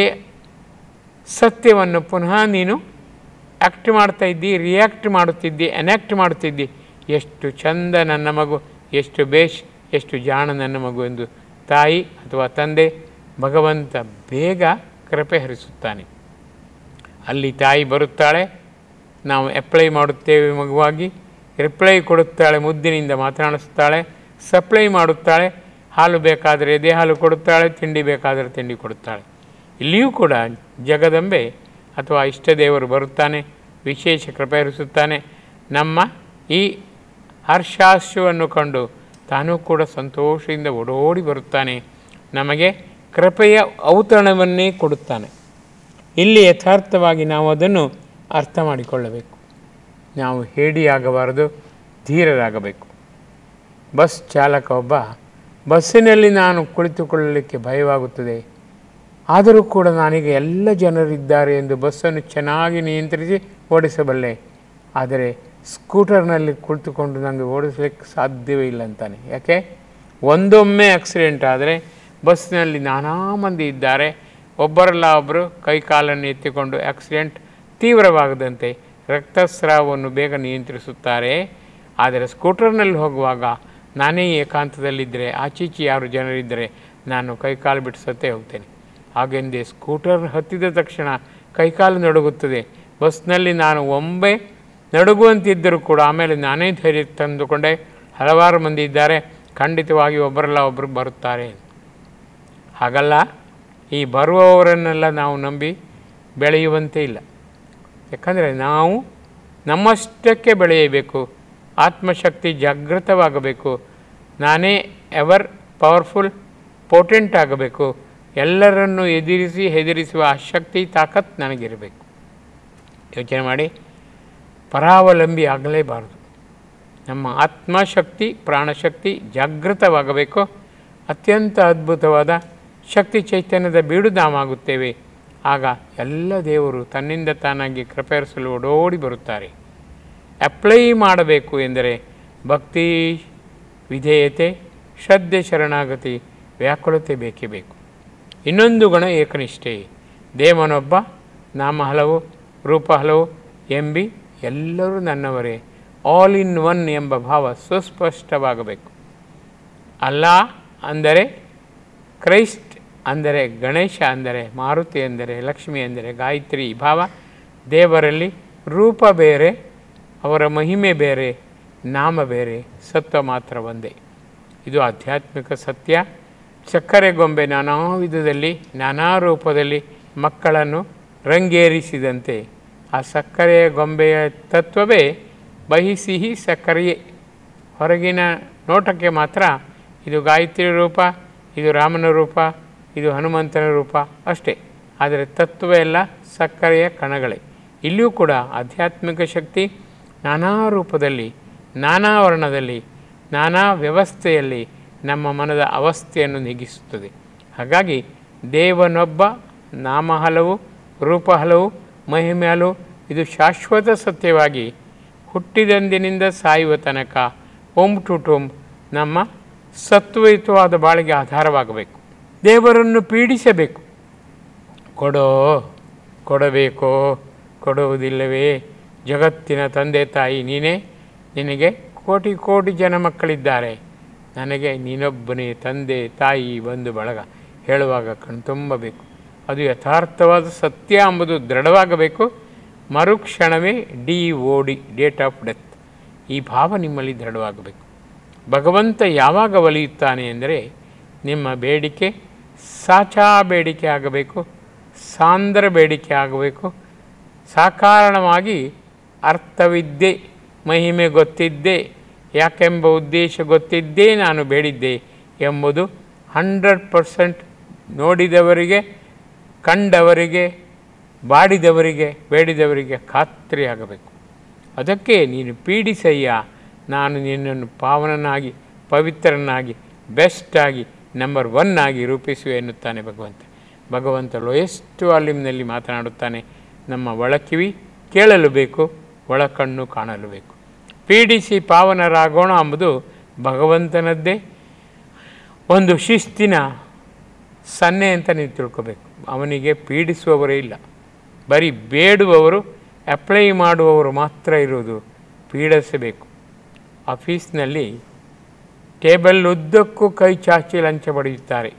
ಸತ್ಯವನ್ನು ಪುನಃ ನೀನು ಆ್ಯಕ್ಟ್ ಮಾಡ್ತಾ ಇದ್ದಿ ರಿಯಾಕ್ಟ್ ಮಾಡುತ್ತಿದ್ದಿ ಎನ್ಯಾಕ್ಟ್ ಮಾಡುತ್ತಿದ್ದಿ ಎಷ್ಟು ಚಂದ ನನ್ನ ಮಗು ಎಷ್ಟು ಬೇಷ್ ಎಷ್ಟು ಜಾಣ ನನ್ನ ಮಗು ಎಂದು ತಾಯಿ ಅಥವಾ ತಂದೆ ಭಗವಂತ ಬೇಗ ಕೃಪೆ ಹರಿಸುತ್ತಾನೆ ಅಲ್ಲಿ ತಾಯಿ ಬರುತ್ತಾಳೆ ನಾವು ಅಪ್ಲೈ ಮಾಡುತ್ತೇವೆ ಮಗುವಾಗಿ ರಿಪ್ಲೈ ಕೊಡುತ್ತಾಳೆ ಮುದ್ದಿನಿಂದ ಮಾತನಾಡಿಸ್ತಾಳೆ ಸಪ್ಲೈ ಮಾಡುತ್ತಾಳೆ ಹಾಲು ಬೇಕಾದರೆ ಎದೆ ಹಾಲು ಕೊಡುತ್ತಾಳೆ ತಿಂಡಿ ಬೇಕಾದರೆ ತಿಂಡಿ ಕೊಡುತ್ತಾಳೆ ಇಲ್ಲಿಯೂ ಕೂಡ ಜಗದಂಬೆ ಅಥವಾ ಇಷ್ಟದೇವರು ಬರುತ್ತಾನೆ ವಿಶೇಷ ಕೃಪೆ ಹರಿಸುತ್ತಾನೆ ನಮ್ಮ ಈ ಹರ್ಷಾಶ್ವವನ್ನು ಕಂಡು ತಾನೂ ಕೂಡ ಸಂತೋಷದಿಂದ ಓಡೋಡಿ ಬರುತ್ತಾನೆ ನಮಗೆ ಕೃಪೆಯ ಔತಣವನ್ನೇ ಕೊಡುತ್ತಾನೆ ಇಲ್ಲಿ ಯಥಾರ್ಥವಾಗಿ ನಾವು ಅದನ್ನು ಅರ್ಥ ಮಾಡಿಕೊಳ್ಳಬೇಕು ನಾವು ಹೇಡಿಯಾಗಬಾರದು ಧೀರರಾಗಬೇಕು ಬಸ್ ಚಾಲಕ ಒಬ್ಬ ಬಸ್ಸಿನಲ್ಲಿ ನಾನು ಕುಳಿತುಕೊಳ್ಳಲಿಕ್ಕೆ ಭಯವಾಗುತ್ತದೆ ಆದರೂ ಕೂಡ ನಾನೀಗ ಎಲ್ಲ ಜನರಿದ್ದಾರೆ ಎಂದು ಬಸ್ಸನ್ನು ಚೆನ್ನಾಗಿ ನಿಯಂತ್ರಿಸಿ ಓಡಿಸಬಲ್ಲೆ ಆದರೆ ಸ್ಕೂಟರ್ನಲ್ಲಿ ಕುಳಿತುಕೊಂಡು ನನಗೆ ಓಡಿಸಲಿಕ್ಕೆ ಸಾಧ್ಯವೇ ಇಲ್ಲ ಅಂತಾನೆ ಯಾಕೆ ಒಂದೊಮ್ಮೆ ಆಕ್ಸಿಡೆಂಟ್ ಆದರೆ ಬಸ್ಸಿನಲ್ಲಿ ನಾನಾ ಮಂದಿ ಇದ್ದಾರೆ ಒಬ್ಬರಲ್ಲ ಒಬ್ಬರು ಕೈ ಕಾಲನ್ನು ಎತ್ತಿಕೊಂಡು ಆಕ್ಸಿಡೆಂಟ್ ತೀವ್ರವಾಗದಂತೆ ರಕ್ತಸ್ರಾವವನ್ನು ಬೇಗ ನಿಯಂತ್ರಿಸುತ್ತಾರೆ ಆದರೆ ಸ್ಕೂಟರ್ನಲ್ಲಿ ಹೋಗುವಾಗ ನಾನೇ ಏಕಾಂತದಲ್ಲಿದ್ದರೆ ಆಚೀಚೆ ಯಾರು ಜನರಿದ್ದರೆ ನಾನು ಕೈಕಾಲು ಬಿಟ್ಟು ಸತ್ತೇ ಹೋಗ್ತೇನೆ ಹಾಗೆಂದೇ ಸ್ಕೂಟರ್ ಹತ್ತಿದ ತಕ್ಷಣ ಕೈಕಾಲು ನಡುಗುತ್ತದೆ ಬಸ್ನಲ್ಲಿ ನಾನು ಒಮ್ಮೆ ನಡುಗುವಂತಿದ್ದರೂ ಕೂಡ ಆಮೇಲೆ ನಾನೇ ಧೈರ್ಯ ತಂದುಕೊಂಡೆ ಹಲವಾರು ಮಂದಿ ಇದ್ದಾರೆ ಖಂಡಿತವಾಗಿ ಒಬ್ಬರಲ್ಲ ಒಬ್ಬರು ಬರುತ್ತಾರೆ ಹಾಗಲ್ಲ ಈ ಬರುವವರನ್ನೆಲ್ಲ ನಾವು ನಂಬಿ ಬೆಳೆಯುವಂತೆ ಇಲ್ಲ ಯಾಕಂದರೆ ನಾವು ನಮ್ಮಷ್ಟಕ್ಕೆ ಬೆಳೆಯಬೇಕು ಆತ್ಮಶಕ್ತಿ ಜಾಗೃತವಾಗಬೇಕು ನಾನೇ ಎವರ್ ಪವರ್ಫುಲ್ ಪೋಟೆಂಟ್ ಆಗಬೇಕು ಎಲ್ಲರನ್ನು ಎದುರಿಸಿ ಹೆದರಿಸುವ ಆ ಶಕ್ತಿ ತಾಕತ್ ನನಗಿರಬೇಕು ಯೋಚನೆ ಮಾಡಿ ಪರಾವಲಂಬಿ ಆಗಲೇಬಾರದು ನಮ್ಮ ಆತ್ಮಶಕ್ತಿ ಪ್ರಾಣಶಕ್ತಿ ಜಾಗೃತವಾಗಬೇಕು ಅತ್ಯಂತ ಅದ್ಭುತವಾದ ಶಕ್ತಿ ಚೈತನ್ಯದ ಬೀಡು ನಾವಾಗುತ್ತೇವೆ ಆಗ ಎಲ್ಲ ದೇವರು ತನ್ನಿಂದ ತಾನಾಗಿ ಕೃಪೆರಿಸಲು ಓಡೋಡಿ ಬರುತ್ತಾರೆ ಅಪ್ಲೈ ಮಾಡಬೇಕು ಎಂದರೆ ಭಕ್ತಿ ವಿಧೇಯತೆ ಶ್ರದ್ಧೆ ಶರಣಾಗತಿ ವ್ಯಾಕುಲತೆ ಬೇಕೇ ಬೇಕು ಇನ್ನೊಂದು ಗುಣ ಏಕನಿಷ್ಠೆ ದೇವನೊಬ್ಬ ನಾಮ ಹಲವು ರೂಪ ಹಲವು ಎಂಬಿ ಎಲ್ಲರೂ ನನ್ನವರೇ ಆಲ್ ಇನ್ ಒನ್ ಎಂಬ ಭಾವ ಸುಸ್ಪಷ್ಟವಾಗಬೇಕು ಅಲ್ಲ ಅಂದರೆ ಕ್ರೈಸ್ಟ್ ಅಂದರೆ ಗಣೇಶ ಅಂದರೆ ಮಾರುತಿ ಅಂದರೆ ಲಕ್ಷ್ಮಿ ಅಂದರೆ ಗಾಯತ್ರಿ ಈ ಭಾವ ದೇವರಲ್ಲಿ ರೂಪ ಬೇರೆ ಅವರ ಮಹಿಮೆ ಬೇರೆ ನಾಮ ಬೇರೆ ಸತ್ವ ಮಾತ್ರ ಒಂದೇ ಇದು ಆಧ್ಯಾತ್ಮಿಕ ಸತ್ಯ ಸಕ್ಕರೆ ಗೊಂಬೆ ನಾನಾ ವಿಧದಲ್ಲಿ ನಾನಾ ರೂಪದಲ್ಲಿ ಮಕ್ಕಳನ್ನು ರಂಗೇರಿಸಿದಂತೆ ಆ ಸಕ್ಕರೆಯ ಗೊಂಬೆಯ ತತ್ವವೇ ಬಹಿ ಸಿಹಿ ಸಕ್ಕರೆಯೇ ಹೊರಗಿನ ನೋಟಕ್ಕೆ ಮಾತ್ರ ಇದು ಗಾಯತ್ರಿ ರೂಪ ಇದು ರಾಮನ ರೂಪ ಇದು ಹನುಮಂತನ ರೂಪ ಅಷ್ಟೇ ಆದರೆ ತತ್ವ ಎಲ್ಲ ಸಕ್ಕರೆಯ ಕಣಗಳೇ ಇಲ್ಲಿಯೂ ಕೂಡ ಆಧ್ಯಾತ್ಮಿಕ ಶಕ್ತಿ ನಾನಾ ರೂಪದಲ್ಲಿ ನಾನಾ ವರ್ಣದಲ್ಲಿ ನಾನಾ ವ್ಯವಸ್ಥೆಯಲ್ಲಿ ನಮ್ಮ ಮನದ ಅವಸ್ಥೆಯನ್ನು ನೀಗಿಸುತ್ತದೆ ಹಾಗಾಗಿ ದೇವನೊಬ್ಬ ನಾಮ ಹಲವು ರೂಪ ಹಲವು ಮಹಿಮೆ ಹಲವು ಇದು ಶಾಶ್ವತ ಸತ್ಯವಾಗಿ ಹುಟ್ಟಿದಂದಿನಿಂದ ಸಾಯುವ ತನಕ ಓಂ ಟು ಟೋಮ್ ನಮ್ಮ ಸತ್ವಯುತವಾದ ಬಾಳಿಗೆ ಆಧಾರವಾಗಬೇಕು ದೇವರನ್ನು ಪೀಡಿಸಬೇಕು ಕೊಡೋ ಕೊಡಬೇಕೋ ಕೊಡುವುದಿಲ್ಲವೇ ಜಗತ್ತಿನ ತಂದೆ ತಾಯಿ ನೀನೇ ನಿನಗೆ ಕೋಟಿ ಕೋಟಿ ಜನ ಮಕ್ಕಳಿದ್ದಾರೆ ನನಗೆ ನೀನೊಬ್ಬನೇ ತಂದೆ ತಾಯಿ ಬಂಧು ಬಳಗ ಹೇಳುವಾಗ ಕಣ್ತುಂಬಬೇಕು ಅದು ಯಥಾರ್ಥವಾದ ಸತ್ಯ ಎಂಬುದು ದೃಢವಾಗಬೇಕು ಮರುಕ್ಷಣವೇ D O D date of death ಈ ಭಾವ ನಿಮ್ಮಲ್ಲಿ ದೃಢವಾಗಬೇಕು ಭಗವಂತ ಯಾವಾಗ ಒಲಿಯುತ್ತಾನೆ ಎಂದರೆ ನಿಮ್ಮ ಬೇಡಿಕೆ ಸಾಚಾ ಬೇಡಿಕೆ ಆಗಬೇಕು ಸಾಂದ್ರ ಬೇಡಿಕೆ ಆಗಬೇಕು ಸಾಕಾರಣವಾಗಿ ಅರ್ಥವಿದ್ದೇ ಮಹಿಮೆ ಗೊತ್ತಿದ್ದೇ ಯಾಕೆಂಬ ಉದ್ದೇಶ ಗೊತ್ತಿದ್ದೇ ನಾನು ಬೇಡಿದ್ದೆ ಎಂಬುದು ಹಂಡ್ರೆಡ್ ಪರ್ಸೆಂಟ್ ನೋಡಿದವರಿಗೆ ಕಂಡವರಿಗೆ ಬಾಡಿದವರಿಗೆ ಬೇಡಿದವರಿಗೆ ಖಾತ್ರಿಯಾಗಬೇಕು ಅದಕ್ಕೆ ನೀನು ಪೀಡಿಸಯ್ಯ ನಾನು ನಿನ್ನನ್ನು ಪಾವನನಾಗಿ ಪವಿತ್ರನಾಗಿ ಬೆಸ್ಟಾಗಿ ನಂಬರ್ ಒನ್ ಆಗಿ ರೂಪಿಸುವೆ ಎನ್ನುತ್ತಾನೆ ಭಗವಂತ ಭಗವಂತ ಲೋಯೆಸ್ಟ್ ವಾಲ್ಯೂಮ್ನಲ್ಲಿ ಮಾತನಾಡುತ್ತಾನೆ ನಮ್ಮ ಒಳಕಿವಿ ಕೇಳಲು ಬೇಕು ಒಳಕಣ್ಣು ಕಾಣಲು ಬೇಕು ಪೀಡಿಸಿ ಪಾವನರಾಗೋಣ ಎಂಬುದು ಭಗವಂತನದ್ದೇ ಒಂದು ಶಿಸ್ತಿನ ಸನ್ನೆ ಅಂತ ನೀವು ತಿಳ್ಕೋಬೇಕು ಅವನಿಗೆ ಪೀಡಿಸುವವರೇ ಇಲ್ಲ ಬರೀ ಬೇಡುವವರು ಅಪ್ಲೈ ಮಾಡುವವರು ಮಾತ್ರ ಇರುವುದು ಪೀಡಿಸಬೇಕು ಆಫೀಸ್ನಲ್ಲಿ ಟೇಬಲ್ ಉದ್ದಕ್ಕೂ ಕೈ ಚಾಚಿ ಲಂಚ ಪಡೆಯುತ್ತಾರೆ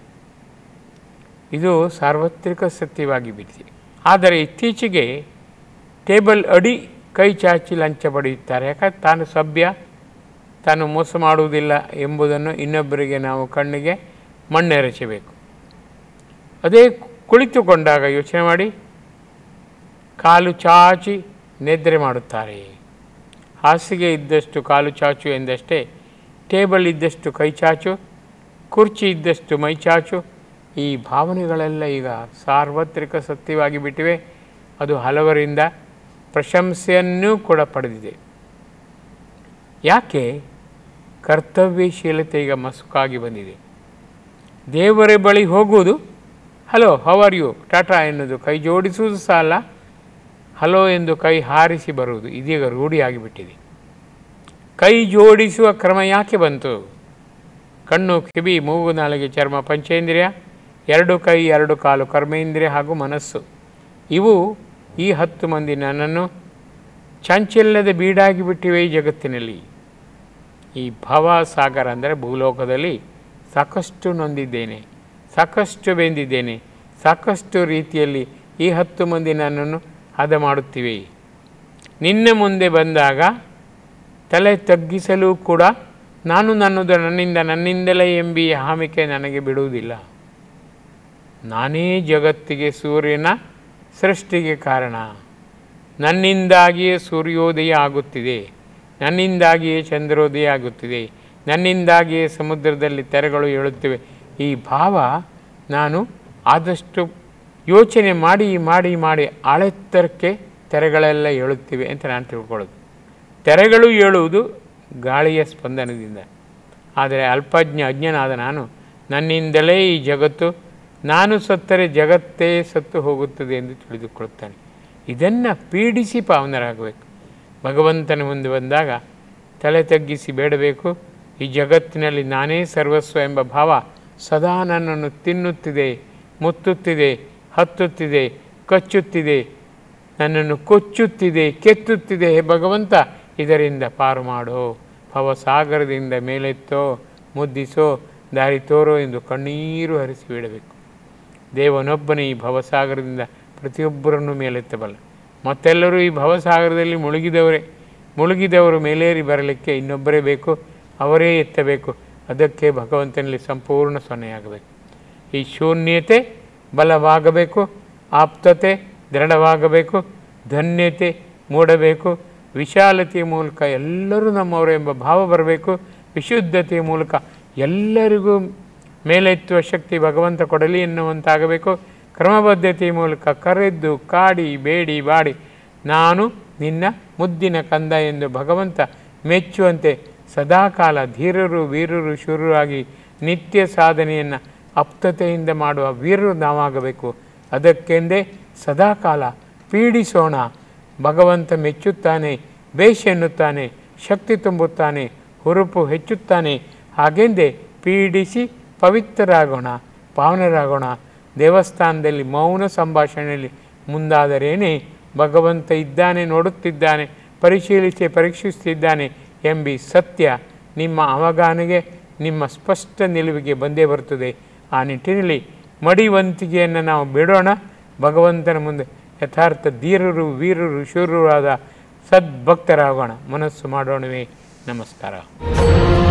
ಇದು ಸಾರ್ವತ್ರಿಕ ಸತ್ಯವಾಗಿ ಬಿಟ್ಟಿದೆ ಆದರೆ ಇತ್ತೀಚೆಗೆ ಟೇಬಲ್ ಅಡಿ ಕೈ ಚಾಚಿ ಲಂಚ ಪಡೆಯುತ್ತಾರೆ ಯಾಕಂದ್ರೆ ತಾನು ಸಭ್ಯ ತಾನು ಮೋಸ ಮಾಡುವುದಿಲ್ಲ ಎಂಬುದನ್ನು ಇನ್ನೊಬ್ಬರಿಗೆ ನಾವು ಕಣ್ಣಿಗೆ ಮಣ್ಣೆರಚಬೇಕು ಅದೇ ಕುಳಿತುಕೊಂಡಾಗ ಯೋಚನೆ ಮಾಡಿ ಕಾಲು ಚಾಚಿ ನಿದ್ರೆ ಮಾಡುತ್ತಾರೆ ಹಾಸಿಗೆ ಇದ್ದಷ್ಟು ಕಾಲು ಚಾಚು ಎಂದಷ್ಟೇ ಟೇಬಲ್ ಇದ್ದಷ್ಟು ಕೈ ಚಾಚು ಕುರ್ಚಿ ಇದ್ದಷ್ಟು ಮೈ ಚಾಚು ಈ ಭಾವನೆಗಳೆಲ್ಲ ಈಗ ಸಾರ್ವತ್ರಿಕ ಸತ್ಯವಾಗಿ ಬಿಟ್ಟಿವೆ ಅದು ಹಲವರಿಂದ ಪ್ರಶಂಸೆಯನ್ನೂ ಕೂಡ ಪಡೆದಿದೆ ಯಾಕೆ ಕರ್ತವ್ಯಶೀಲತೆ ಈಗ ಮಸುಕಾಗಿ ಬಂದಿದೆ ದೇವರ ಬಳಿ ಹೋಗುವುದು hello how are you tata ಎನ್ನುವುದು ಕೈ ಜೋಡಿಸುವುದು ಸಾಲ ಹಲೋ ಎಂದು ಕೈ ಹಾರಿಸಿ ಬರುವುದು ಇದೀಗ ರೂಢಿಯಾಗಿಬಿಟ್ಟಿದೆ ಕೈ ಜೋಡಿಸುವ ಕ್ರಮ ಯಾಕೆ ಬಂತು ಕಣ್ಣು ಕಿವಿ ಮೂಗು ನಾಲಿಗೆ ಚರ್ಮ ಪಂಚೇಂದ್ರಿಯ ಎರಡು ಕೈ ಎರಡು ಕಾಲು ಕರ್ಮೇಂದ್ರಿಯ ಹಾಗೂ ಮನಸ್ಸು ಇವು ಈ ಹತ್ತು ಮಂದಿ ನನ್ನನ್ನು ಚಾಂಚಲ್ಯದ ಬೀಡಾಗಿ ಬಿಟ್ಟಿವೆ ಈ ಜಗತ್ತಿನಲ್ಲಿ ಈ ಭವಸಾಗರ ಅಂದರೆ ಭೂಲೋಕದಲ್ಲಿ ಸಾಕಷ್ಟು ನೊಂದಿದ್ದೇನೆ ಸಾಕಷ್ಟು ಬೆಂದಿದ್ದೇನೆ ಸಾಕಷ್ಟು ರೀತಿಯಲ್ಲಿ ಈ ಹತ್ತು ಮಂದಿ ನನ್ನನ್ನು ಹದ ಮಾಡುತ್ತಿವೆ ನಿನ್ನ ಮುಂದೆ ಬಂದಾಗ ತಲೆ ತಗ್ಗಿಸಲು ಕೂಡ ನಾನು ನನ್ನದು ನನ್ನಿಂದ ನನ್ನಿಂದಲೇ ಎಂಬಿ ಹಾಮಿಕೆ ನನಗೆ ಬಿಡುವುದಿಲ್ಲ ನಾನೇ ಜಗತ್ತಿಗೆ ಸೂರ್ಯನ ಸೃಷ್ಟಿಗೆ ಕಾರಣ ನನ್ನಿಂದಾಗಿಯೇ ಸೂರ್ಯೋದಯ ಆಗುತ್ತಿದೆ ನನ್ನಿಂದಾಗಿಯೇ ಚಂದ್ರೋದಯ ಆಗುತ್ತಿದೆ ನನ್ನಿಂದಾಗಿಯೇ ಸಮುದ್ರದಲ್ಲಿ ತೆರೆಗಳು ಏಳುತ್ತಿವೆ ಈ ಭಾವ ನಾನು ಆದಷ್ಟು ಯೋಚನೆ ಮಾಡಿ ಮಾಡಿ ಮಾಡಿ ಆಳೆತ್ತರಕ್ಕೆ ತೆರೆಗಳೆಲ್ಲ ಏಳುತ್ತಿವೆ ಅಂತ ನಾನು ತಿಳ್ಕೊಳ್ಳೋದು ತೆರೆಗಳು ಏಳುವುದು ಗಾಳಿಯ ಸ್ಪಂದನದಿಂದ ಆದರೆ ಅಲ್ಪಜ್ಞ ಅಜ್ಞನಾದ ನಾನು ನನ್ನಿಂದಲೇ ಈ ಜಗತ್ತು ನಾನು ಸತ್ತರೆ ಜಗತ್ತೇ ಸತ್ತು ಹೋಗುತ್ತದೆ ಎಂದು ತಿಳಿದುಕೊಳ್ಳುತ್ತಾನೆ ಇದನ್ನು ಪೀಡಿಸಿ ಪಾವನರಾಗಬೇಕು ಭಗವಂತನ ಮುಂದೆ ಬಂದಾಗ ತಲೆ ತಗ್ಗಿಸಿ ಬೇಡಬೇಕು ಈ ಜಗತ್ತಿನಲ್ಲಿ ನಾನೇ ಸರ್ವಸ್ವ ಎಂಬ ಭಾವ ಸದಾ ನನ್ನನ್ನು ತಿನ್ನುತ್ತಿದೆ ಮುತ್ತುತ್ತಿದೆ ಹತ್ತುತ್ತಿದೆ ಕಚ್ಚುತ್ತಿದೆ ನನ್ನನ್ನು ಕೊಚ್ಚುತ್ತಿದೆ ಕೆತ್ತುತ್ತಿದೆ ಹೇ ಭಗವಂತ ಇದರಿಂದ ಪಾರು ಮಾಡೋ ಭವಸಾಗರದಿಂದ ಮೇಲೆತ್ತೋ ಮುದ್ದಿಸೋ ದಾರಿ ತೋರೋ ಎಂದು ಕಣ್ಣೀರು ಹರಿಸಿ ಬಿಡಬೇಕು ದೇವನೊಬ್ಬನೇ ಈ ಭವಸಾಗರದಿಂದ ಪ್ರತಿಯೊಬ್ಬರನ್ನು ಮೇಲೆತ್ತಬಲ್ಲ ಮತ್ತೆಲ್ಲರೂ ಈ ಭವಸಾಗರದಲ್ಲಿ ಮುಳುಗಿದವರೇ ಮುಳುಗಿದವರು ಮೇಲೇರಿ ಬರಲಿಕ್ಕೆ ಇನ್ನೊಬ್ಬರೇ ಬೇಕು ಅವರೇ ಎತ್ತಬೇಕು ಅದಕ್ಕೆ ಭಗವಂತನಲ್ಲಿ ಸಂಪೂರ್ಣ ಸೊನ್ನೆಯಾಗಬೇಕು ಈ ಶೂನ್ಯತೆ ಬಲವಾಗಬೇಕು ಆಪ್ತತೆ ದೃಢವಾಗಬೇಕು ಧನ್ಯತೆ ಮೂಡಬೇಕು ವಿಶಾಲತೆಯ ಮೂಲಕ ಎಲ್ಲರೂ ನಮ್ಮವರು ಎಂಬ ಭಾವ ಬರಬೇಕು ವಿಶುದ್ಧತೆಯ ಮೂಲಕ ಎಲ್ಲರಿಗೂ ಮೇಲೆತ್ತುವ ಶಕ್ತಿ ಭಗವಂತ ಕೊಡಲಿ ಎನ್ನುವಂತಾಗಬೇಕು ಕ್ರಮಬದ್ಧತೆಯ ಮೂಲಕ ಕರೆದ್ದು ಕಾಡಿ ಬೇಡಿ ಬಾಡಿ ನಾನು ನಿನ್ನ ಮುದ್ದಿನ ಕಂದ ಎಂದು ಭಗವಂತ ಮೆಚ್ಚುವಂತೆ ಸದಾಕಾಲ ಧೀರರು ವೀರರು ಶೂರರಾಗಿ ನಿತ್ಯ ಸಾಧನೆಯನ್ನು ಅಪ್ತತೆಯಿಂದ ಮಾಡುವ ವೀರರು ನಾವಾಗಬೇಕು ಅದಕ್ಕೆಂದೇ ಸದಾಕಾಲ ಪೀಡಿಸೋಣ ಭಗವಂತ ಮೆಚ್ಚುತ್ತಾನೆ ಬೇಷ್ ಎನ್ನುತ್ತಾನೆ ಶಕ್ತಿ ತುಂಬುತ್ತಾನೆ ಹುರುಪು ಹೆಚ್ಚುತ್ತಾನೆ ಹಾಗೆಂದೇ ಪೀಡಿಸಿ ಪವಿತ್ರರಾಗೋಣ ಪಾವನರಾಗೋಣ ದೇವಸ್ಥಾನದಲ್ಲಿ ಮೌನ ಸಂಭಾಷಣೆಯಲ್ಲಿ ಮುಂದಾದರೇನೇ ಭಗವಂತ ಇದ್ದಾನೆ ನೋಡುತ್ತಿದ್ದಾನೆ ಪರಿಶೀಲಿಸಿ ಪರೀಕ್ಷಿಸುತ್ತಿದ್ದಾನೆ ಎಂಬಿ ಸತ್ಯ ನಿಮ್ಮ ಅವಗಾನೆಗೆ ನಿಮ್ಮ ಸ್ಪಷ್ಟ ನಿಲುವಿಗೆ ಬಂದೇ ಬರುತ್ತದೆ ಆ ನಿಟ್ಟಿನಲ್ಲಿ ಮಡಿವಂತಿಗೆಯನ್ನು ನಾವು ಬಿಡೋಣ ಭಗವಂತನ ಮುಂದೆ ಯಥಾರ್ಥ ಧೀರರು ವೀರರು ಶೂರರಾದ ಸದ್ಭಕ್ತರಾಗೋಣ ಮನಸ್ಸು ಮಾಡೋಣವೇ ನಮಸ್ಕಾರ